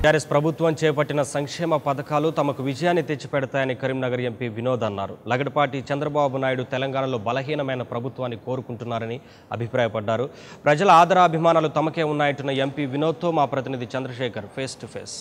TRS ప్రభుత్వం చేపట్టిన సంక్షేమ పథకాలు తమకు విజయాన్ని తెచ్చిపెడతాయని కరీంనగర్ ఎంపీ వినోద్ అన్నారు లగడపాటి చంద్రబాబు నాయుడు తెలంగాణలో బలహీనమైన ప్రభుత్వాన్ని కోరుకుంటున్నారని అభిప్రాయపడ్డారు ప్రజల ఆదరాభిమానాలు తమకే ఉన్నాయంటున్న ఎంపీ వినోద్తో మా ప్రతినిధి చంద్రశేఖర్ ఫేస్ టు ఫేస్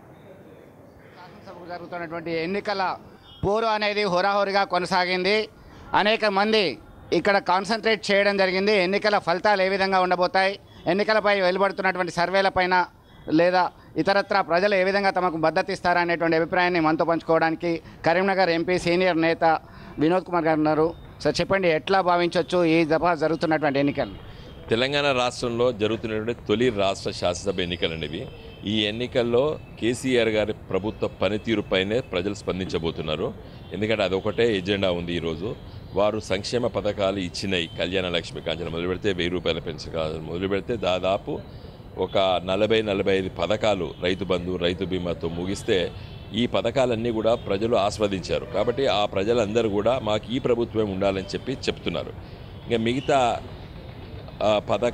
శాసనసభకు జరుగుతున్నటువంటి ఎన్నికల పోరు అనేది హోరాహోరీగా కొనసాగింది అనేక మంది ఇక్కడ కాన్సన్ట్రేట్ చేయడం జరిగింది ఎన్నికల ఫలితాలు ఏ విధంగా ఉండబోతాయి ఎన్నికలపై వెలువడుతున్నటువంటి సర్వేలపైన లేదా ఇతరత్ర ప్రజలు ఏ విధంగా తమకు మద్దతు ఇస్తారనేటువంటి అభిప్రాయాన్ని మనతో పంచుకోవడానికి కరీంనగర్ ఎంపీ సీనియర్ నేత వినోద్ కుమార్ గారు ఉన్నారు సార్ చెప్పండి ఎట్లా భావించవచ్చు ఈ దఫా జరుగుతున్నటువంటి ఎన్నికలు తెలంగాణ రాష్ట్రంలో జరుగుతున్నటువంటి తొలి రాష్ట్ర శాసనసభ ఎన్నికలనేవి ఈ ఎన్నికల్లో కేసీఆర్ గారి ప్రభుత్వ పనితీరుపైనే ప్రజలు స్పందించబోతున్నారు ఎందుకంటే అదొకటే ఎజెండా ఉంది ఈరోజు వారు సంక్షేమ పథకాలు ఇచ్చినాయి కళ్యాణ లక్ష్మి కాంచన మొదలు పెడితే వెయ్యి రూపాయల పెన్షన్ కాదు మొదలు పెడితే దాదాపు ఒక నలభై నలభై ఐదు పథకాలు రైతు బంధు రైతు బీమాతో ముగిస్తే ఈ పథకాలన్నీ కూడా ప్రజలు ఆస్వాదించారు కాబట్టి ఆ ప్రజలందరూ కూడా మాకు ఈ ప్రభుత్వమే ఉండాలని చెప్పి చెప్తున్నారు ఇంకా మిగతా ఆ,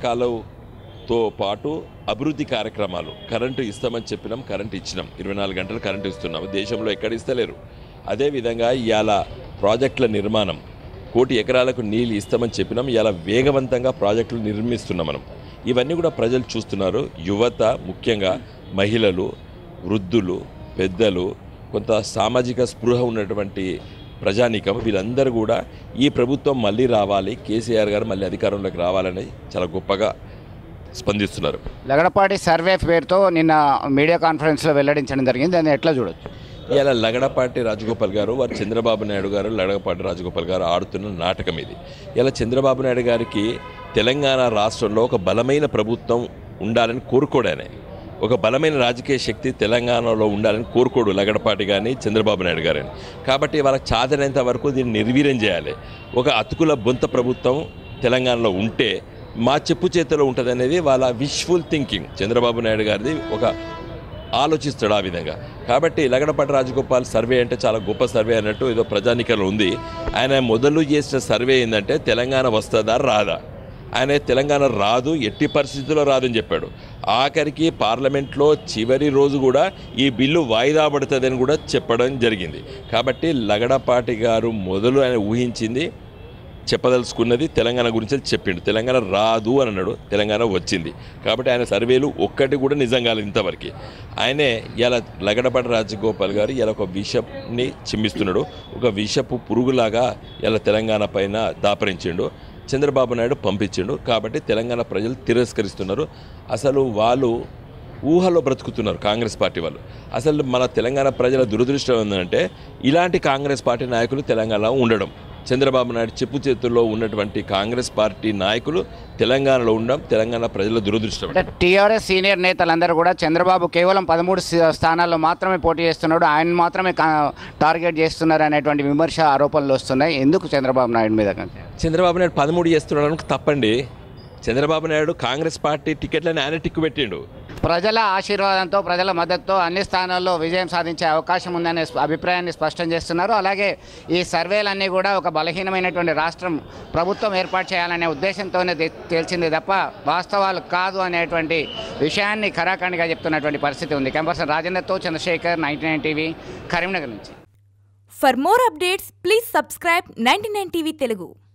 పథకాలతో పాటు అభివృద్ధి కార్యక్రమాలు కరెంటు ఇస్తామని చెప్పినాం కరెంటు ఇచ్చినాం ఇరవై నాలుగు గంటలు కరెంటు ఇస్తున్నాం దేశంలో ఎక్కడ ఇస్తలేరు అదేవిధంగా ఇవాళ ప్రాజెక్టుల నిర్మాణం కోటి ఎకరాలకు నీళ్ళు ఇస్తామని చెప్పినాం ఇలా వేగవంతంగా ప్రాజెక్టులు నిర్మిస్తున్నాం మనం ఇవన్నీ కూడా ప్రజలు చూస్తున్నారు యువత ముఖ్యంగా మహిళలు వృద్ధులు పెద్దలు కొంత సామాజిక స్పృహ ఉన్నటువంటి ప్రజానీకం వీళ్ళందరూ కూడా ఈ ప్రభుత్వం మళ్ళీ రావాలి కేసీఆర్ గారు మళ్ళీ అధికారంలోకి రావాలని చాలా గొప్పగా స్పందిస్తున్నారు లగడపాటి సర్వే పేరుతో నిన్న మీడియా కాన్ఫరెన్స్లో వెల్లడించడం జరిగింది దాన్ని ఎట్లా చూడొచ్చు ఇలా లగడపాటి రాజగోపాల్ గారు వారు చంద్రబాబు నాయుడు గారు లగడపాటి రాజగోపాల్ గారు ఆడుతున్న నాటకం ఇది ఇలా చంద్రబాబు నాయుడు గారికి తెలంగాణ రాష్ట్రంలో ఒక బలమైన ప్రభుత్వం ఉండాలని కోరుకోడానే ఒక బలమైన రాజకీయ శక్తి తెలంగాణలో ఉండాలని కోరుకోడు లగడపాటి కానీ చంద్రబాబు నాయుడు గారని కాబట్టి వాళ్ళకి చాదనంత వరకు దీన్ని నిర్వీర్యం చేయాలి ఒక అతుకుల బొంత ప్రభుత్వం తెలంగాణలో ఉంటే మా చెప్పు చేతిలో ఉంటుంది అనేది వాళ్ళ విష్ఫుల్ థింకింగ్ చంద్రబాబు నాయుడు గారిది ఒక ఆలోచిస్తాడు ఆ విధంగా కాబట్టి లగడపాటి రాజగోపాల్ సర్వే అంటే చాలా గొప్ప సర్వే అన్నట్టు ఏదో ప్రజానికలు ఉంది ఆయన మొదలు చేసిన సర్వే ఏంటంటే తెలంగాణ వస్తుందా రాదా ఆయన తెలంగాణ రాదు ఎట్టి పరిస్థితుల్లో రాదని చెప్పాడు ఆఖరికి పార్లమెంట్లో చివరి రోజు కూడా ఈ బిల్లు వాయిదా పడుతుందని కూడా చెప్పడం జరిగింది కాబట్టి లగడపాటి గారు మొదలు ఆయన ఊహించింది చెప్పదలుచుకున్నది తెలంగాణ గురించి చెప్పిండు తెలంగాణ రాదు అని అన్నాడు తెలంగాణ వచ్చింది కాబట్టి ఆయన సర్వేలు ఒక్కటి కూడా నిజం కాలేదు ఇంతవరకు ఆయనే ఇలా లగడపాటి రాజగోపాల్ గారు ఇలా ఒక విషప్ని చిమ్మిస్తున్నాడు ఒక విషపు పురుగులాగా ఇలా తెలంగాణ పైన దాపరించిండు చంద్రబాబు నాయుడు పంపించిండు కాబట్టి తెలంగాణ ప్రజలు తిరస్కరిస్తున్నారు అసలు వాళ్ళు ఊహలో బ్రతుకుతున్నారు కాంగ్రెస్ పార్టీ వాళ్ళు అసలు మన తెలంగాణ ప్రజల దురదృష్టం ఏంటంటే ఇలాంటి కాంగ్రెస్ పార్టీ నాయకులు తెలంగాణలో ఉండడం చంద్రబాబు నాయుడు చెప్పు చేతుల్లో ఉన్నటువంటి కాంగ్రెస్ పార్టీ నాయకులు తెలంగాణలో ఉండడం తెలంగాణ ప్రజల దురదృష్టం అంటే టీఆర్ఎస్ సీనియర్ నేతలందరూ కూడా చంద్రబాబు కేవలం పదమూడు స్థ- స్థానాల్లో మాత్రమే పోటీ చేస్తున్నాడు ఆయన మాత్రమే కా- టార్గెట్ చేస్తున్నారు అనేటువంటి విమర్శ ఆరోపణలు వస్తున్నాయి ఎందుకు చంద్రబాబు నాయుడు మీద కంటే చంద్రబాబు నాయుడు పదమూడు చేస్తున్నాడు తప్పండి చంద్రబాబు నాయుడు కాంగ్రెస్ పార్టీ టికెట్లని ఆయన టిక్కు పెట్టిండు ప్రజల ఆశీర్వాదంతో ప్రజల మద్దతుతో అన్ని స్థానాల్లో విజయం సాధించే అవకాశం ఉందనే స్ప- అభిప్రాయాన్ని స్పష్టం చేస్తున్నారు అలాగే ఈ సర్వేలన్నీ కూడా ఒక బలహీనమైనటువంటి రాష్ట్రం ప్రభుత్వం ఏర్పాటు చేయాలనే ఉద్దేశంతోనే తె- తేల్చింది తప్ప వాస్తవాలు కాదు అనేటువంటి విషయాన్ని ఖరాఖండిగా చెప్తున్నటువంటి పరిస్థితి ఉంది కెంపర్సన్ రాజేందర్తో Chandrashekar ninety nine TV Karimnagar నుంచి For more updates, please subscribe 99 TV Telugu.